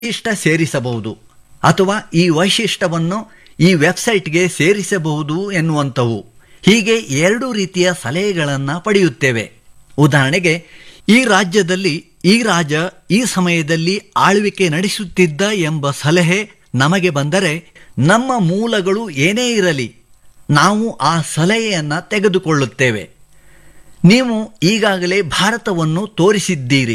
ವೈಶಿಷ್ಟ್ಯ ಸೇರಿಸಬಹುದು ಅಥವಾ ಈ ವೈಶಿಷ್ಟ್ಯವನ್ನು ಈ ವೆಬ್ಸೈಟ್ಗೆ ಸೇರಿಸಬಹುದು ಎನ್ನುವಂಥವು ಹೀಗೆ ಎರಡು ರೀತಿಯ ಸಲಹೆಗಳನ್ನು ಪಡೆಯುತ್ತೇವೆ ಉದಾಹರಣೆಗೆ ಈ ರಾಜ್ಯದಲ್ಲಿ ಈ ರಾಜ ಈ ಸಮಯದಲ್ಲಿ ಆಳ್ವಿಕೆ ನಡೆಸುತ್ತಿದ್ದ ಎಂಬ ಸಲಹೆ ನಮಗೆ ಬಂದರೆ ನಮ್ಮ ಮೂಲಗಳು ಏನೇ ಇರಲಿ ನಾವು ಆ ಸಲಹೆಯನ್ನು ತೆಗೆದುಕೊಳ್ಳುತ್ತೇವೆ ನೀವು ಈಗಾಗಲೇ ಭಾರತವನ್ನು ತೋರಿಸಿದ್ದೀರಿ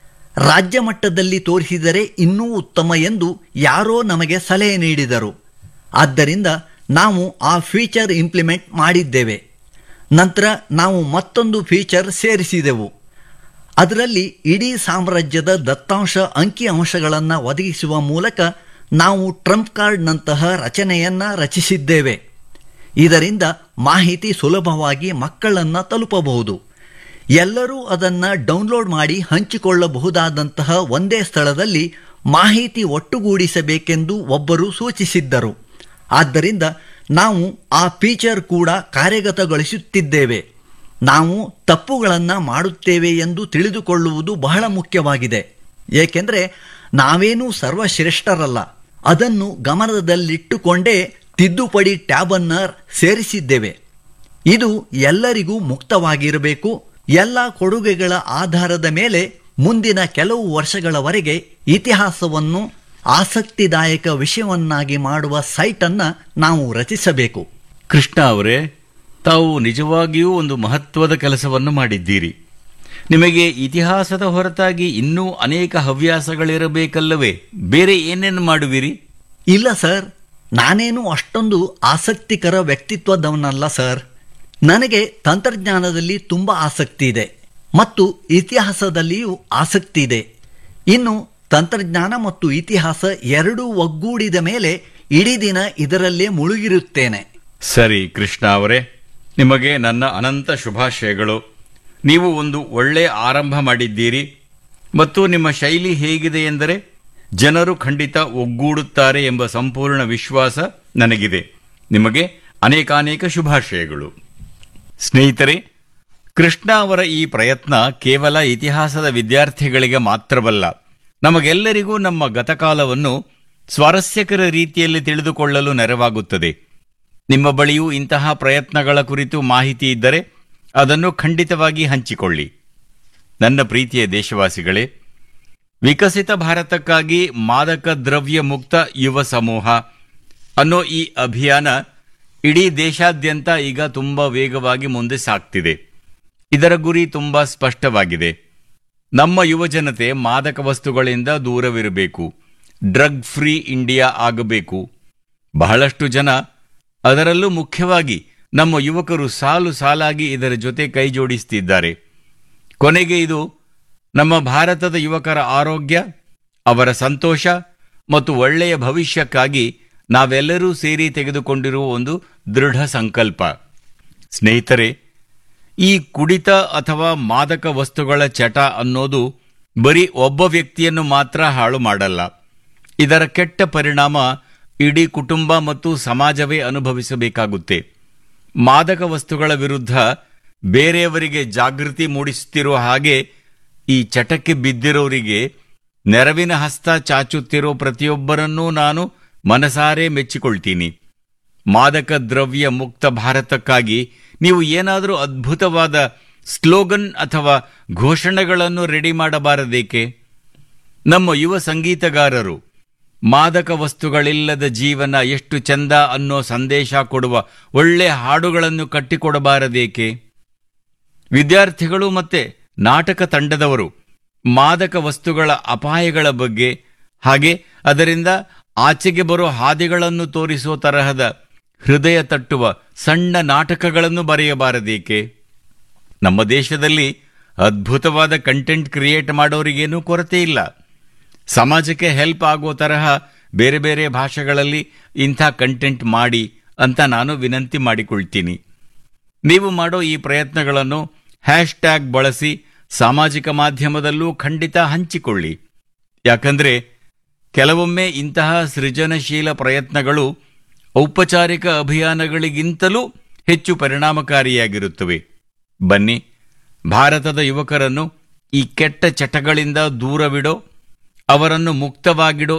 ರಾಜ್ಯ ಮಟ್ಟದಲ್ಲಿ ತೋರಿಸಿದರೆ ಇನ್ನೂ ಉತ್ತಮ ಎಂದು ಯಾರೋ ನಮಗೆ ಸಲಹೆ ನೀಡಿದರು ಆದ್ದರಿಂದ ನಾವು ಆ ಫೀಚರ್ ಇಂಪ್ಲಿಮೆಂಟ್ ಮಾಡಿದ್ದೇವೆ ನಂತರ ನಾವು ಮತ್ತೊಂದು ಫೀಚರ್ ಸೇರಿಸಿದೆವು ಅದರಲ್ಲಿ ಇಡೀ ಸಾಮ್ರಾಜ್ಯದ ದತ್ತಾಂಶ ಅಂಕಿ ಅಂಶಗಳನ್ನು ಒದಗಿಸುವ ಮೂಲಕ ನಾವು ಟ್ರಂಪ್ ಕಾರ್ಡ್ನಂತಹ ರಚನೆಯನ್ನು ರಚಿಸಿದ್ದೇವೆ ಇದರಿಂದ ಮಾಹಿತಿ ಸುಲಭವಾಗಿ ಮಕ್ಕಳನ್ನು ತಲುಪಬಹುದು ಎಲ್ಲರೂ ಅದನ್ನು ಡೌನ್ಲೋಡ್ ಮಾಡಿ ಹಂಚಿಕೊಳ್ಳಬಹುದಾದಂತಹ ಒಂದೇ ಸ್ಥಳದಲ್ಲಿ ಮಾಹಿತಿ ಒಟ್ಟುಗೂಡಿಸಬೇಕೆಂದು ಒಬ್ಬರು ಸೂಚಿಸಿದ್ದರು ಆದ್ದರಿಂದ ನಾವು ಆ ಫೀಚರ್ ಕೂಡ ಕಾರ್ಯಗತಗೊಳಿಸುತ್ತಿದ್ದೇವೆ ನಾವು ತಪ್ಪುಗಳನ್ನು ಮಾಡುತ್ತೇವೆ ಎಂದು ತಿಳಿದುಕೊಳ್ಳುವುದು ಬಹಳ ಮುಖ್ಯವಾಗಿದೆ ಏಕೆಂದರೆ ನಾವೇನೂ ಸರ್ವಶ್ರೇಷ್ಠರಲ್ಲ ಅದನ್ನು ಗಮನದಲ್ಲಿಟ್ಟುಕೊಂಡೇ ತಿದ್ದುಪಡಿ ಟ್ಯಾಬನ್ನು ಸೇರಿಸಿದ್ದೇವೆ ಇದು ಎಲ್ಲರಿಗೂ ಮುಕ್ತವಾಗಿರಬೇಕು ಎಲ್ಲ ಕೊಡುಗೆಗಳ ಆಧಾರದ ಮೇಲೆ ಮುಂದಿನ ಕೆಲವು ವರ್ಷಗಳವರೆಗೆ ಇತಿಹಾಸವನ್ನು ಆಸಕ್ತಿದಾಯಕ ವಿಷಯವನ್ನಾಗಿ ಮಾಡುವ ಸೈಟನ್ನು ನಾವು ರಚಿಸಬೇಕು ಕೃಷ್ಣ ಅವರೇ ತಾವು ನಿಜವಾಗಿಯೂ ಒಂದು ಮಹತ್ವದ ಕೆಲಸವನ್ನು ಮಾಡಿದ್ದೀರಿ ನಿಮಗೆ ಇತಿಹಾಸದ ಹೊರತಾಗಿ ಇನ್ನೂ ಅನೇಕ ಹವ್ಯಾಸಗಳಿರಬೇಕಲ್ಲವೇ ಬೇರೆ ಏನೇನು ಮಾಡುವಿರಿ ಇಲ್ಲ ಸರ್ ನಾನೇನು ಅಷ್ಟೊಂದು ಆಸಕ್ತಿಕರ ವ್ಯಕ್ತಿತ್ವದವನಲ್ಲ ಸರ್ ನನಗೆ ತಂತ್ರಜ್ಞಾನದಲ್ಲಿ ತುಂಬ ಆಸಕ್ತಿ ಇದೆ ಮತ್ತು ಇತಿಹಾಸದಲ್ಲಿಯೂ ಆಸಕ್ತಿ ಇದೆ ಇನ್ನು ತಂತ್ರಜ್ಞಾನ ಮತ್ತು ಇತಿಹಾಸ ಎರಡೂ ಒಗ್ಗೂಡಿದ ಮೇಲೆ ಇಡೀ ದಿನ ಇದರಲ್ಲೇ ಮುಳುಗಿರುತ್ತೇನೆ ಸರಿ ಕೃಷ್ಣ ಅವರೇ ನಿಮಗೆ ನನ್ನ ಅನಂತ ಶುಭಾಶಯಗಳು ನೀವು ಒಂದು ಒಳ್ಳೆಯ ಆರಂಭ ಮಾಡಿದ್ದೀರಿ ಮತ್ತು ನಿಮ್ಮ ಶೈಲಿ ಹೇಗಿದೆ ಎಂದರೆ ಜನರು ಖಂಡಿತ ಒಗ್ಗೂಡುತ್ತಾರೆ ಎಂಬ ಸಂಪೂರ್ಣ ವಿಶ್ವಾಸ ನನಗಿದೆ ನಿಮಗೆ ಅನೇಕಾನೇಕ ಶುಭಾಶಯಗಳು ಸ್ನೇಹಿತರೆ ಕೃಷ್ಣ ಅವರ ಈ ಪ್ರಯತ್ನ ಕೇವಲ ಇತಿಹಾಸದ ವಿದ್ಯಾರ್ಥಿಗಳಿಗೆ ಮಾತ್ರವಲ್ಲ ನಮಗೆಲ್ಲರಿಗೂ ನಮ್ಮ ಗತಕಾಲವನ್ನು ಸ್ವಾರಸ್ಯಕರ ರೀತಿಯಲ್ಲಿ ತಿಳಿದುಕೊಳ್ಳಲು ನೆರವಾಗುತ್ತದೆ ನಿಮ್ಮ ಬಳಿಯೂ ಇಂತಹ ಪ್ರಯತ್ನಗಳ ಕುರಿತು ಮಾಹಿತಿ ಇದ್ದರೆ ಅದನ್ನು ಖಂಡಿತವಾಗಿ ಹಂಚಿಕೊಳ್ಳಿ ನನ್ನ ಪ್ರೀತಿಯ ದೇಶವಾಸಿಗಳೇ ವಿಕಸಿತ ಭಾರತಕ್ಕಾಗಿ ಮಾದಕ ದ್ರವ್ಯ ಮುಕ್ತ ಯುವ ಸಮೂಹ ಅನ್ನೋ ಈ ಅಭಿಯಾನ ಇಡೀ ದೇಶಾದ್ಯಂತ ಈಗ ತುಂಬ ವೇಗವಾಗಿ ಮುಂದೆ ಸಾಗ್ತಿದೆ ಇದರ ಗುರಿ ತುಂಬ ಸ್ಪಷ್ಟವಾಗಿದೆ ನಮ್ಮ ಯುವಜನತೆ ಮಾದಕ ವಸ್ತುಗಳಿಂದ ದೂರವಿರಬೇಕು ಡ್ರಗ್ ಫ್ರೀ ಇಂಡಿಯಾ ಆಗಬೇಕು ಬಹಳಷ್ಟು ಜನ ಅದರಲ್ಲೂ ಮುಖ್ಯವಾಗಿ ನಮ್ಮ ಯುವಕರು ಸಾಲು ಸಾಲಾಗಿ ಇದರ ಜೊತೆ ಕೈ ಜೋಡಿಸುತ್ತಿದ್ದಾರೆ ಕೊನೆಗೆ ಇದು ನಮ್ಮ ಭಾರತದ ಯುವಕರ ಆರೋಗ್ಯ ಅವರ ಸಂತೋಷ ಮತ್ತು ಒಳ್ಳೆಯ ಭವಿಷ್ಯಕ್ಕಾಗಿ ನಾವೆಲ್ಲರೂ ಸೇರಿ ತೆಗೆದುಕೊಂಡಿರುವ ಒಂದು ದೃಢ ಸಂಕಲ್ಪ ಸ್ನೇಹಿತರೆ ಈ ಕುಡಿತ ಅಥವಾ ಮಾದಕ ವಸ್ತುಗಳ ಚಟ ಅನ್ನೋದು ಬರೀ ಒಬ್ಬ ವ್ಯಕ್ತಿಯನ್ನು ಮಾತ್ರ ಹಾಳು ಮಾಡಲ್ಲ ಇದರ ಕೆಟ್ಟ ಪರಿಣಾಮ ಇಡೀ ಕುಟುಂಬ ಮತ್ತು ಸಮಾಜವೇ ಅನುಭವಿಸಬೇಕಾಗುತ್ತೆ ಮಾದಕ ವಸ್ತುಗಳ ವಿರುದ್ಧ ಬೇರೆಯವರಿಗೆ ಜಾಗೃತಿ ಮೂಡಿಸುತ್ತಿರುವ ಹಾಗೆ ಈ ಚಟಕ್ಕೆ ಬಿದ್ದಿರೋರಿಗೆ ನೆರವಿನ ಹಸ್ತ ಚಾಚುತ್ತಿರೋ ಪ್ರತಿಯೊಬ್ಬರನ್ನೂ ನಾನು ಮನಸಾರೆ ಮೆಚ್ಚಿಕೊಳ್ತೀನಿ ಮಾದಕ ದ್ರವ್ಯ ಮುಕ್ತ ಭಾರತಕ್ಕಾಗಿ ನೀವು ಏನಾದರೂ ಅದ್ಭುತವಾದ ಸ್ಲೋಗನ್ ಅಥವಾ ಘೋಷಣೆಗಳನ್ನು ರೆಡಿ ಮಾಡಬಾರದೇಕೆ ನಮ್ಮ ಯುವ ಸಂಗೀತಗಾರರು ಮಾದಕ ವಸ್ತುಗಳಿಲ್ಲದ ಜೀವನ ಎಷ್ಟು ಚಂದ ಅನ್ನೋ ಸಂದೇಶ ಕೊಡುವ ಒಳ್ಳೆ ಹಾಡುಗಳನ್ನು ಕಟ್ಟಿಕೊಡಬಾರದೇಕೆ ವಿದ್ಯಾರ್ಥಿಗಳು ಮತ್ತೆ ನಾಟಕ ತಂಡದವರು ಮಾದಕ ವಸ್ತುಗಳ ಅಪಾಯಗಳ ಬಗ್ಗೆ ಹಾಗೆ ಅದರಿಂದ ಆಚೆಗೆ ಬರೋ ಹಾದಿಗಳನ್ನು ತೋರಿಸೋ ತರಹದ ಹೃದಯ ತಟ್ಟುವ ಸಣ್ಣ ನಾಟಕಗಳನ್ನು ಬರೆಯಬಾರದೇಕೆ ನಮ್ಮ ದೇಶದಲ್ಲಿ ಅದ್ಭುತವಾದ ಕಂಟೆಂಟ್ ಕ್ರಿಯೇಟ್ ಮಾಡೋರಿಗೇನೂ ಕೊರತೆ ಇಲ್ಲ ಸಮಾಜಕ್ಕೆ ಹೆಲ್ಪ್ ಆಗೋ ತರಹ ಬೇರೆ ಬೇರೆ ಭಾಷೆಗಳಲ್ಲಿ ಇಂಥ ಕಂಟೆಂಟ್ ಮಾಡಿ ಅಂತ ನಾನು ವಿನಂತಿ ಮಾಡಿಕೊಳ್ತೀನಿ ನೀವು ಮಾಡೋ ಈ ಪ್ರಯತ್ನಗಳನ್ನು ಹ್ಯಾಶ್ ಟ್ಯಾಗ್ ಬಳಸಿ ಸಾಮಾಜಿಕ ಮಾಧ್ಯಮದಲ್ಲೂ ಖಂಡಿತ ಹಂಚಿಕೊಳ್ಳಿ ಯಾಕಂದ್ರೆ ಕೆಲವೊಮ್ಮೆ ಇಂತಹ ಸೃಜನಶೀಲ ಪ್ರಯತ್ನಗಳು ಔಪಚಾರಿಕ ಅಭಿಯಾನಗಳಿಗಿಂತಲೂ ಹೆಚ್ಚು ಪರಿಣಾಮಕಾರಿಯಾಗಿರುತ್ತವೆ ಬನ್ನಿ ಭಾರತದ ಯುವಕರನ್ನು ಈ ಕೆಟ್ಟ ಚಟಗಳಿಂದ ದೂರವಿಡೋ ಅವರನ್ನು ಮುಕ್ತವಾಗಿಡೋ